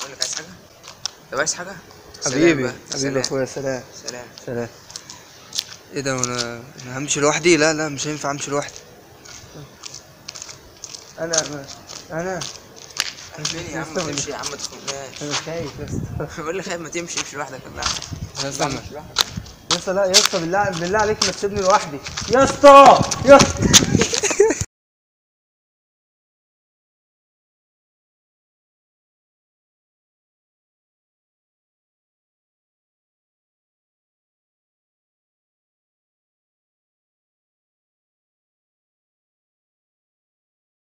اقول لك عايز حاجه طب عايز حاجه سلام حبيبي بقى. حبيبي سلام. يا اخويا سلام سلام سلام ايه ده وانا انا همشي لوحدي لا لا مش هينفع امشي لوحدي انا انا انا انا فين يا عم ما استنى. تمشي يا عم ما تخنقناش انا خايف يا اسطى بقول لك خايف ما تمشي امشي لوحدك ولا يا اسطى يا اسطى لا يا اسطى بالله بالله عليك ما تسيبني لوحدي يا اسطى يا اسطى